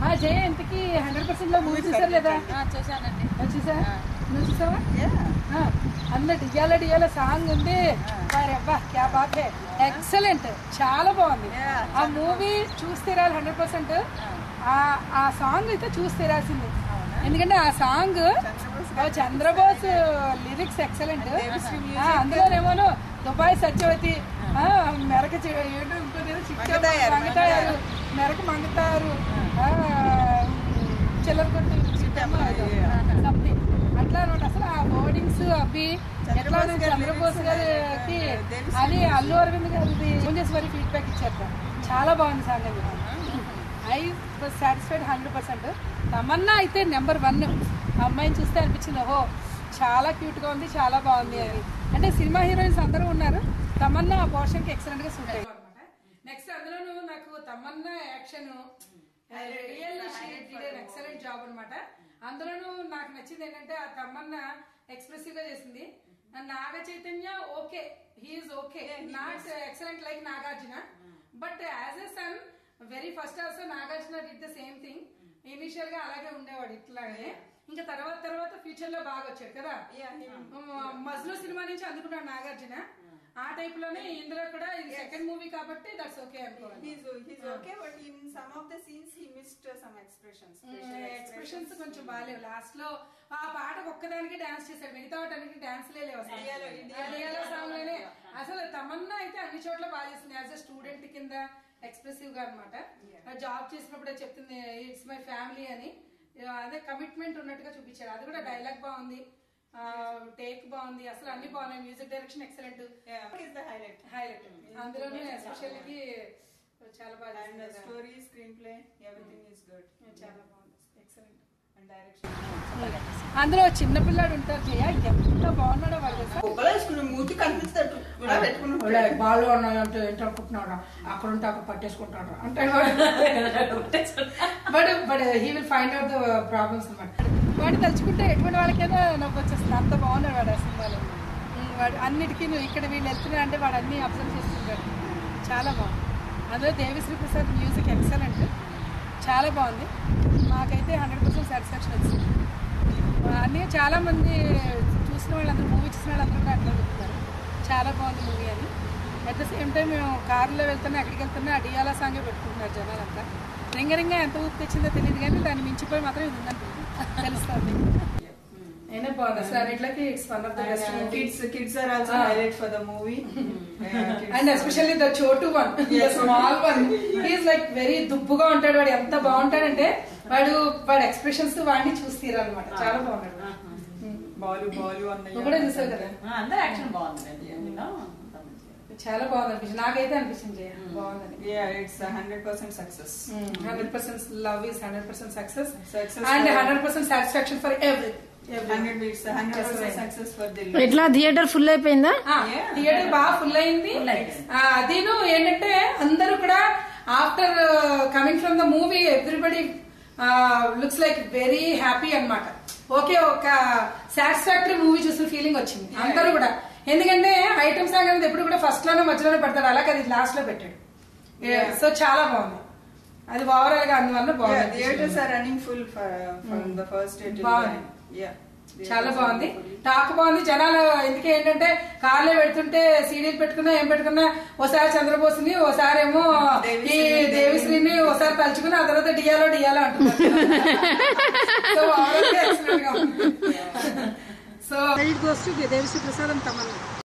ఆ జయ ఇంతకి hundred percent లో మూవీ చూసారు లేదా చూసానండి చూసా నువ్వు చూసావా ఆ, అందులో డియాల డియాల సాంగ్ ఉంది మరి అబ్బా క్యా బాత్ హే ఎక్సలెంట్ చాలా బాగుంది ఆ మూవీ చూసి తీరాలి హండ్రెడ్ పర్సెంట్ ఆ సాంగ్ అయితే చూసి తీరాల్సింది ఎందుకంటే ఆ సాంగ్ చంద్రబోస్ లిరిక్స్ ఎక్సలెంట్ అందులోనేమోను దుబాయ్ సత్యవతి ఆ, మెరక చి- ఏంటో ఇంకోటి ఏదో చిక్క మంగతాయారు మెరక మంగతారు ఆ, చిల్లర కొట్టు సంథింగ్ అట్లా అనమాట అసలు ఆ బోర్డింగ్స్ అవి ఎట్లా ఉంది చంద్రబోస్ గారికి అది అల్లు అరవింద్ గారిది భువనేశ్వరి ఫీడ్బ్యాక్ ఇచ్చారు చాలా బాగుంది సాంగ్ అది I satisfied hundred percent Tamannaah అయితే నెంబర్ వన్ అమ్మాయిని చూస్తే అనిపించింది ఓహో చాలా క్యూట్ గా ఉంది చాలా బాగుంది అని అంటే సినిమా హీరోయిన్స్ అందరూ ఉన్నారు తమన్నా ఆ పోర్షన్ కి ఎక్సలెంట్ గా సూట్ అయ్యి నెక్స్ట్ అందులోనూ నాకు తమన్నా యాక్షన్ ఎక్సలెంట్ జాబ్ అన్నమాట అందులోనూ నాకు నచ్చింది ఏంటంటే ఆ తమన్నా ఎక్స్ప్రెసివ్ గా చేసింది Naga Chaitanya okay he's okay not excellent like Nagarjuna but as a son very first also Nagarjuna did the same thing initial గా అలాగే ఉండేవాడు ఇట్లాగే ఇంకా తర్వాత తర్వాత ఫ్యూచర్ లో బాగా వచ్చాడు కదా మజ్లు సినిమా నుంచి అందుకున్నాడు నాగార్జున ఆ టైప్ లోనే ఇందులో కూడా ఇది సెకండ్ మూవీ కాబట్టి దట్స్ ఓకే అనుకోవాలి He's, he's okay, but in some of the scenes he missed uh, some expressions. facial expressions కొంచెం బాగాలేవు లాస్ట్ లో ఆ పాటకు ఒక్కదానికి డాన్స్ చేశాడు మిగతా వాటానికి డాన్స్ లేవు అసలు. ఆ లియాలో సాంగ్ లోనే అసలు తమన్నా అయితే అన్ని చోట్ల బాగా చేసింది యాజ్ అ స్టూడెంట్ కింద ఎక్స్ప్రెసివ్ గా అనమాట జాబ్ చేసినప్పుడే చెప్తుంది ఇట్స్ మై ఫ్యామిలీ అని ఆ, అదే కమిట్మెంట్ ఉన్నట్టుగా చూపించారు అది కూడా డైలాగ్ బాగుంది టేక్ బాగుంది అసలు అన్ని బాగున్నాయి music direction excellent Yeah, is the highlight. Highlight అందులోనే ఎస్పెషల్లీ చాలా బాగా And the చేసింది. story, screenplay, everything is good. చాలా బాగుంది ఎక్సలెంట్ And direction. అందులో చిన్నపిల్లాడు ఉంటారు జయ ఎంత బాగున్నాడో వాడు తెలుసా? కుప్పలేసుకుని మూతి కనిపిస్తాడు కూడా పెట్టుకుని ఒళ్ళే బాలు అన్నాడంటే ఏంటి అనుకుంటున్నాడు అక్కడ ఉంటే అక్కడ పట్టేసుకుంటాడు అంటే but but he will find out the problems అనమాట వాడు తలుచుకుంటే ఎటువంటి వాళ్ళకైనా నవ్వు వచ్చేస్తుంది అంత బాగున్నాడు వాడు ఆ సినిమాలో ఉమ్, వాడు అన్నిటికీ నువ్వు ఇక్కడ వీళ్ళు వెళ్తున్నా అంటే వాడు అన్ని అబ్జర్వ్ చేస్తుంటాడు చాలా బాగుంది అందులో దేవిశ్రీ ప్రసాద్ మ్యూజిక్ ఎక్సలెంట్ చాలా బాగుంది మాకైతే హండ్రెడ్ పర్సెంట్ సాటిస్ఫాక్షన్ వచ్చింది అన్నీ చాలా మంది చూసిన వాళ్ళందరూ మూవీ చూసిన వాళ్ళందరూ కూడా అట్లా చెప్తున్నారు చాలా బాగుంది మూవీ అని అట్ ద సేమ్ టైం మేము కార్లో వెళ్తున్నా ఎక్కడికి వెళ్తున్నా ఆ డియాలా సాంగే పెట్టుకుంటున్నారు జనాలంతా రింగ రింగ ఎంత ఊపి తెచ్చిందో తెలియదు కానీ దాన్ని మించిపోయి మాత్రం ఇది ఉందని తెలుస్తుంది అయినా బాగుంది అసలు అన్నిట్లకి it's one of the best kids kids are also highlight for the movie Yeah, kids and especially the చోటు one small one is like very దుబ్బుగా ఉంటాడు వాడు ఎంత బాగుంటాడంటే వాడు వాడి ఎక్స్ప్రెషన్స్ వాడిని చూసి తీరాలన్నమాట చాలా బాగున్నాడు బాలు బాలు నువ్వు అన్నయ్య కూడా చూసావు కదా అందరూ యాక్షన్ బాగుందండి అందులో అంతా మంచిగా. చాలా బాగుంది అనిపించింది నాకైతే అనిపించింది జయ. బాగుందని yeah it's a hundred percent success hundred percent love is hundred percent success Success and for- hundred percent satisfaction for every hundred it's a hundred percent success for the ఎట్లా థియేటర్ ఫుల్ అయిపోయిందా Yeah. Theatre బాగా full అయింది ఆ, అదేను ఏంటంటే అందరూ కూడా after coming from the movie everybody looks like very happy అన్నమాట ఓకే ఒక సాటిస్ఫాక్టరీ మూవీ చూసిన ఫీలింగ్ వచ్చింది అందరూ కూడా ఎందుకంటే ఐటమ్ సాంగ్ అనేది ఎప్పుడు కూడా ఫస్ట్ లోనే మధ్యలోనే పెడతాడు అలాగే అది లాస్ట్ లో పెట్టాడు సో చాలా బాగుంది అది ఓవరాల్ గా అందువల్ల yeah బాగుంది theaters are running full for, from the first day till బాగుంది. the yeah చాలా బాగుంది టాక్ బాగుంది జనాలు ఎందుకే ఏంటంటే కార్లో పెడుతుంటే సీడీలు పెట్టుకున్నా ఏం పెట్టుకున్నా ఓసారి చంద్రబోస్ని ఓసారి ఏమో ఈ దేవిశ్రీని ఓసారి తలుచుకుని ఆ తర్వాత డియాలో డియాలో అంటున్నారు సో ఓవరాల్ గా excellent గా ఉంది. So it goes to Devi Sri Prasad Tamannaah